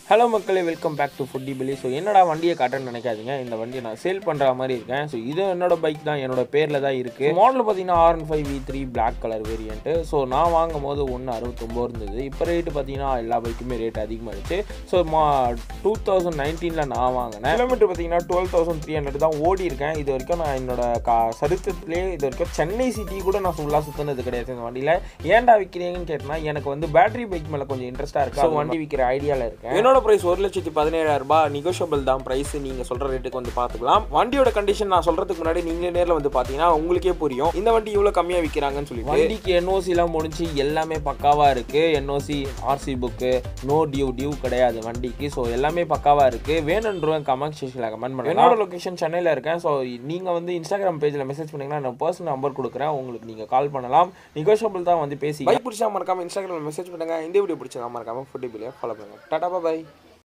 hello மக்களே welcome back to ஃபுட்டி பிலி ஸோ என்னடா வண்டியை காட்டுன்னு நினைக்காதீங்க இந்த வண்டியை நான் சேல் பண்ணுற மாதிரி இருக்கேன் ஸோ இது என்னோட பைக் தான் என்னோட பேரில் தான் இருக்குது மாடல் பார்த்தீங்கன்னா R one five V three black colour variant so நான் வாங்கும் போது ஒன்று அறுபத்தொம்போது இருந்தது இப்போ ரேட்டு பார்த்தீங்கன்னா எல்லா பைக்குமே ரேட் அதிகமாகிடுச்சு ஸோ மா டூ தௌசண்ட் நைன்டீனில் நான் வாங்கினேன் கிலோமீட்டர் பார்த்தீங்கன்னா டுவெல் தௌசண்ட் த்ரீ ஹண்ட்ரட் தான் ஓடி இருக்கேன் இது வரைக்கும் நான் என்னோட கா சரித்திரத்திலே இது வரைக்கும் சென்னை சிட்டி கூட நான் ஃபுல்லாக சுற்றினது கிடையாது இந்த வண்டியில் ஏன்டா விற்கிறீங்கன்னு கேட்டேன்னா எனக்கு வந்து பேட்டரி பைக் மேலே கொஞ்சம் இன்ட்ரெஸ்ட்டாக இருக்கு ஸோ வண்டி விற்கிற ஐடியாவில் இருக்கேன் என்னோட ப்ரைஸ் ஒரு லட்சத்தி பதினேழாயிரம் ரூபாய் நெகோஷியபிள் தான் ப்ரைஸ் நீங்கள் சொல்கிற ரேட்டுக்கு வந்து பார்த்துக்கலாம் வண்டியோட கண்டிஷன் நான் சொல்கிறதுக்கு முன்னாடி நீங்களே நேரில் வந்து பார்த்தீங்கன்னா உங்களுக்கே புரியும் இந்த வண்டி இவ்வளோ கம்மியாக விற்கிறாங்கன்னு சொல்லி வண்டிக்கு என்ஓசிலாம் முடிஞ்சு எல்லாமே பக்காவாக இருக்குது NOC RC book no due due கிடையாது வண்டிக்கு ஸோ எல்லாமே பக்காவாக இருக்குது வேணுன்றவங்க கமெண்ட் செக்ஷனில் கமெண்ட் பண்ணுங்க என்னோட லொக்கேஷன் சென்னையில் இருக்கேன் ஸோ நீங்கள் வந்து இன்ஸ்டாகிராம் பேஜில் மெசேஜ் பண்ணிங்கன்னா நான் பர்சனல் நம்பர் கொடுக்குறேன் உங்களுக்கு நீங்கள் கால் பண்ணலாம் நெகோஷியபிள் தான் வந்து பேசி பைக் பிடிச்சா மறக்காம இன்ஸ்டாகிராமில் மெசேஜ் பண்ணுங்க இந்த வீடியோ பிடிச்சா மறக்காம ஃபுட் பிள்ளையா ஃபாலோ பண்ணுங்க டாடா பாய்